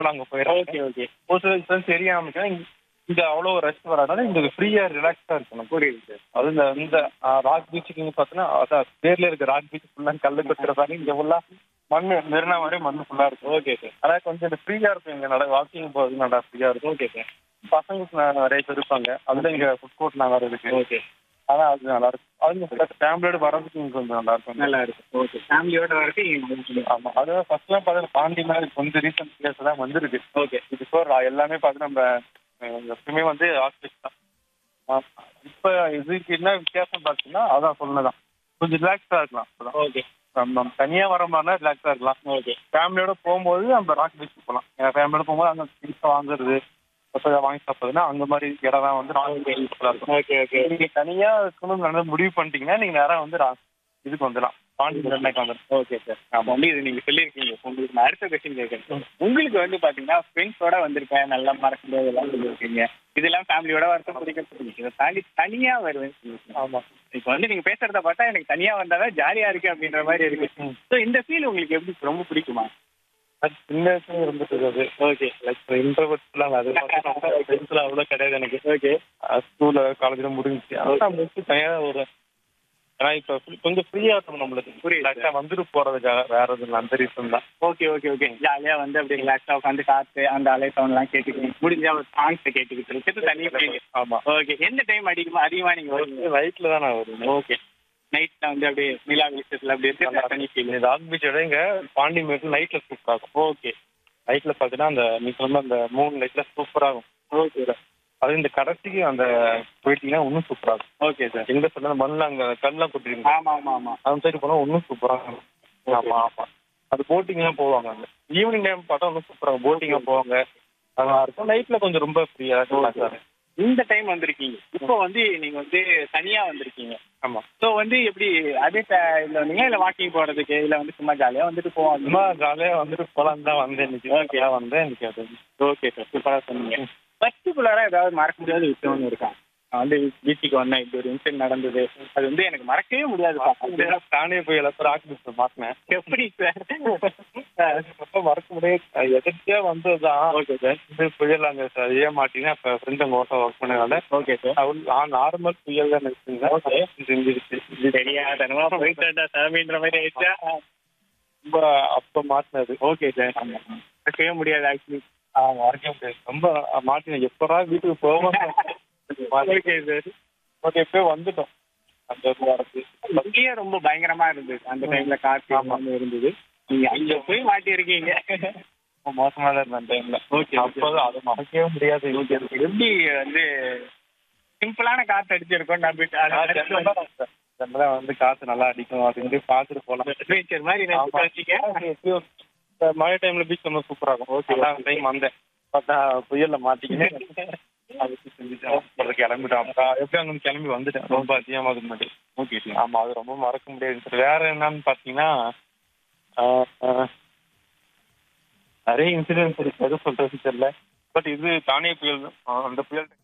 அங்க போயிடும் okay okay ஒரு சில விஷயம் தெரியாம இருக்கா, இங்க இங்க அவ்வளவு ரஷ் வராதனால இங்க ஃப்ரீயா ரிலாக்ஸா இருக்கணும் புரியுது சார் அது இந்த இந்த ராக் பீச்சுக்கு இங்க பாத்தீங்கன்னா அதான் பேர்ல இருக்க ராக் பீச் ஃபுல்லா கல்லு கொட்டுறதாங்க இங்க ஃபுல்லா மண்ணு மெரினா மாதிரி மண்ணு ஃபுல்லா இருக்கும் ஓகே சார் அதான் கொஞ்சம் இந்த ஃப்ரீயா இருக்கும் இங்க நட வாக்கிங் போறது நல்லா ஃப்ரீயா இருக்கும் ஓகே சார் பசங்களுக்கு ந- நிறைய பேர் இருப்பாங்க அதுல இங்க ஃபுட் கோர்ட் நான் இருக்கு ஓகே ஆனா அது நல்லா இருக்கும் அது ஃபேமிலியோட வரதுக்கு இங்க கொஞ்சம் நல்லா இருக்கும் நல்லா இருக்கும் ஓகே ஃபேமிலியோட வரது இங்க ஆமா அது ஃபர்ஸ்ட்லாம் பார்த்தா பாண்டி மாதிரி கொஞ்சம் ரீசன்ட் இயர்ஸ் தான் வந்திருக்கு ஓகே பிஃபோர் எல்லாமே பார்த்து நம்ம அஹ், எப்பவுமே வந்து ஹாஸ்பிட்டல் தான் ஆ, இப்ப இதுக்கு என்ன வித்தியாசம் பார்த்தீங்கன்னா அதான் சொன்னதான் கொஞ்சம் ரிலாக்ஸா இருக்கலாம் அப்பதான். ஓகே நம்ம நம்ம தனியா வர மாதிரினா ரிலாக்ஸா இருக்கலாம் ஓகே ஃபேமிலியோட போகும்போது நம்ம ராக் பீச் போகலாம் என் ஃபேமிலியோட போகும்போது அங்க திங்ஸ் வாங்குறது மொத்தம் வாங்கி சாப்பிடுறதுன்னா அந்த மாதிரி இடம் தான் வந்து ராக் பீச் யூஸ்ஃபுல்லா இருக்கும் ஓகே ஓகே நீங்க தனியா இருக்கணும்னு நல்லா முடிவு பண்ணிட்டீங்கன்னா நீங்க நேரா வந்து ரா- இதுக்கு வந்துடலாம் பாண்டி சென்னைக்கு வந்துடலாம் ஓகே சார் அப்போ வந்து இது நீங்க சொல்லியிருக்கீங்க உங்களுக்கு நான் அடுத்த கொஸ்டின் கேட்கறேன் உங்களுக்கு வந்து பாத்தீங்கன்னா ஃப்ரெண்ட்ஸோட வந்திருக்கேன் நல்லா மறக்க முடியாதெல்லாம் சொல்லியிருக்கீங்க இதெல்லாம் ஃபேமிலியோட வரது பிடிக்கிறது இதை தாண்டி தனியா வருவேன் ஆமா இப்போ வந்து நீங்க பேசுறத பார்த்தா எனக்கு தனியா வந்தாதான் ஜாலியா இருக்கு அப்படின்ற மாதிரி இருக்கு ம். ஸோ இந்த ஃபீல் உங்களுக்கு எப்படி ரொம்ப பிடிக்குமா அது சின்ன வயசுல இருந்துட்டு அது ஓகே லைக் இன்டர்வெட்ஸ்லாம் அது ஃப்ரெண்ட்ஸ்லாம் அவ்வளோ கிடையாது எனக்கு ஓகே ஸ்கூல்ல காலேஜ்ல முடிஞ்சுச்சு அதெல்லாம் முடிச்சு தனியாக ஒரு ஏன்னா இப்போ கொஞ்சம் ஃப்ரீயா இருக்கும் நம்மளுக்கு புரியுது. லைட்டா வந்துட்டு போறதுக்காக வேற எதுவும் அந்த ரீசன் தான் ஓகே ஓகே ஓகே ஜாலியா வந்து அப்படியே ரிலாக்ஸா உட்காந்து காத்து அந்த அலை சவுண்ட்லாம் கேட்டுக்கிட்டு முடிஞ்ச ஒரு சாங்ஸ் கேட்டுக்கிட்டு இருக்கிறது தனி ஃபீல் ஆமா ஓகே எந்த டைம் அதிகமா அதிகமா நீங்க வருவீங்க நைட்ல தான் நான் வருவேன் ஓகே நைட்ல வந்து அப்படியே நிலா வெளிச்சத்துல அப்படி இருக்கு தனி ஃபீல் ராக் பீச்சோட இங்க பாண்டி மேட்டு நைட்ல சூப்பரா இருக்கும் ஓகே நைட்ல பாத்தீங்கன்னா அந்த நீ சொன்ன அந்த மூணு லைட்ல சூப்பரா இருக்கும் ஓகே அது இந்த கடைசிக்கு அந்த போயிட்டீங்கன்னா இன்னும் சூப்பரா இருக்கும் ஓகே சார் எங்க சொன்ன மண்ணில் அங்க கல்லாம் கொட்டிருக்கோம் ஆமா ஆமா ஆமா அந்த சைடு போனா இன்னும் சூப்பரா இருக்கும் ஆமா ஆமா அது போட்டிங்லாம் போவாங்க அங்க ஈவினிங் டைம் பார்த்தா இன்னும் சூப்பரா போட்டிங்லாம் போவாங்க நல்லா இருக்கும் நைட்ல கொஞ்சம் ரொம்ப ஃப்ரீயா இருக்கும் இந்த டைம் வந்திருக்கீங்க இப்போ வந்து நீங்க வந்து தனியா வந்திருக்கீங்க ஆமா ஸோ வந்து எப்படி அதே ட- இதுல வந்தீங்க இல்ல வாக்கிங் போறதுக்கு இல்ல வந்து சும்மா ஜாலியா வந்துட்டு போவாங்க சும்மா ஜாலியா வந்துட்டு போலாம் தான் வந்தேன் இன்னைக்கு ஓகே வந்தேன் இன்னைக்கு அது ஓகே சார் சூப்பரா சொன்னீங்க பர்டிகுலரா ஏதாவது மறக்க முடியாத விஷயம்னு இருக்கா நான் வந்து பீச்சுக்கு வந்தேன் இப்படி ஒரு இன்சிடென்ட் நடந்தது அது வந்து எனக்கு மறக்கவே முடியாது தானே போய் எல்லாத்தையும் ராக் பீச் மாட்டினேன் எப்படி சார் ரொம்ப மறக்க முடியாது எதிர்த்தே வந்ததுதான் ஓகே சார் இது புயல் அங்க சரியா மாட்டீங்கன்னா இப்ப ஃப்ரெண்ட் அங்க ஓட்ட ஒர்க் பண்ணதால ஓகே சார் நார்மல் புயல் தான் Okay. நினைச்சுங்க செஞ்சிருச்சு சரியா தனமா போயிட்டா சாமின்ற மாதிரி ஆயிடுச்சா ரொம்ப அப்ப மாட்டினது ஓகே சார் மறக்கவே முடியாது ஆக்சுவலி ஆஹ் மறக்க முடியாது ரொம்ப மாட்டினேன் எப்படா வீட்டுக்கு போவோம் ஓகே சார் ஓகே எப்போ வந்துட்டோம் அந்த ஒரு வாரத்துக்கு இங்கேயே ரொம்ப பயங்கரமா இருந்தது அந்த டைம்ல காற்று ஆமாம் இருந்தது நீங்க அங்க போய் மாட்டியிருக்கீங்க ரொம்ப மோசமா தான் இருந்தேன் அந்த டைம்ல Okay, okay. அப்போதான் அதை மறக்கவே முடியாது எப்படி வந்து சிம்பிளான காத்து அடிச்சிருக்கோம் நம்பிட்டு ஜெனரலா வந்து காத்து நல்லா அடிக்கும் அப்படின்னு பார்த்துட்டு போலாம் அட்வென்ச்சர் மாதிரி நினைச்சு வச்சுக்க இந்த மழை டைம்ல பீச் ரொம்ப சூப்பரா இருக்கும் ஓகே டைம் வந்தேன் பார்த்தா புயல்ல மாட்டிக்கினேன் அதுக்கு செஞ்சுட்டேன் அப்புறம் கிளம்பிட்டோம் அப்புறம் எப்படி அங்க கிளம்பி வந்துட்டேன் ரொம்ப அதிகமாக முன்னாடி ஓகே ஆமா அது ரொம்ப மறக்க முடியாது சார் வேற என்னன்னு பாத்தீங்கன்னா ஆஹ், ஆஹ், நிறைய இன்சிடென்ட்ஸ் இருக்கு எது சொல்றது தெரியல பட் இது தானே புயல் ஆஹ், அந்த புயல்